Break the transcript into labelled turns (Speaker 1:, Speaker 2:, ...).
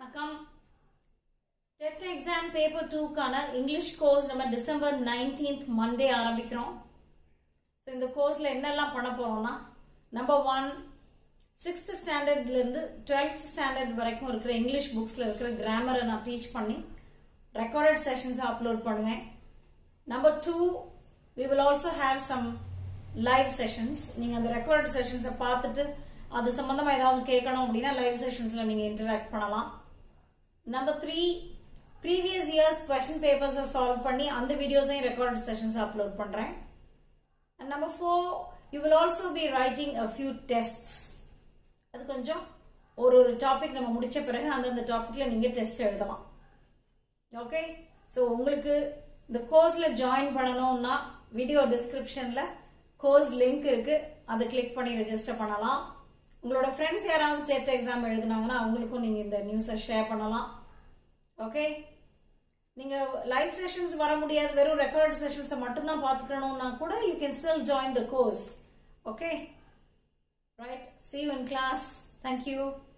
Speaker 1: வணக்கம் TET exam paper டூக்கான English course நம்ம டிசம்பர் நைன்டீன்த் மண்டே ஆரம்பிக்கிறோம் ஸோ இந்த கோர்ஸில் என்னெல்லாம் பண்ண போகிறோம்னா நம்பர் ஒன் சிக்ஸ்த் ஸ்டாண்டர்ட்லேருந்து டுவெல்த் ஸ்டாண்டர்ட் வரைக்கும் இருக்கிற இங்கிலீஷ் புக்ஸில் இருக்கிற கிராமரை நான் டீச் பண்ணி ரெக்கார்டட் செஷன்ஸ் அப்லோட் பண்ணுவேன் number two we will also have some live sessions நீங்கள் அந்த ரெக்கார்டட் செஷன்ஸை பார்த்துட்டு அது சம்மந்தமாக ஏதாவது கேட்கணும் அப்படின்னா லைவ் செஷன்ஸில் நீங்கள் இன்டராக்ட் பண்ணலாம் number three previous years question பேப்பர்ஸை சால்வ் பண்ணி அந்த வீடியோஸையும் ரெக்கார்டட் செஷன்ஸ் அப்லோட் பண்ணுறேன் and number four you will also be writing a few tests அது கொஞ்சம் ஒரு ஒரு டாபிக் நம்ம முடிச்ச பிறகு அந்தந்த டாபிக்ல நீங்கள் டெஸ்ட் எழுதலாம் ஓகே ஸோ உங்களுக்கு இந்த கோர்ஸில் ஜாயின் பண்ணணும்னா வீடியோ டிஸ்கிரிப்ஷனில் கோர்ஸ் லிங்க் இருக்கு அதை கிளிக் பண்ணி ரெஜிஸ்டர் பண்ணலாம் உங்களோட ஃப்ரெண்ட்ஸ் யாராவது டெட் எக்ஸாம் எழுதுனாங்கன்னா அவங்களுக்கும் நீங்கள் இந்த நியூஸை ஷேர் பண்ணலாம் ஓகே நீங்கள் லைவ் செஷன்ஸ் வர முடியாது வெறும் ரெக்கார்ட் செஷன்ஸை மட்டும்தான் பார்த்துக்கணும்னா கூட you can still join the course okay right see you in class thank you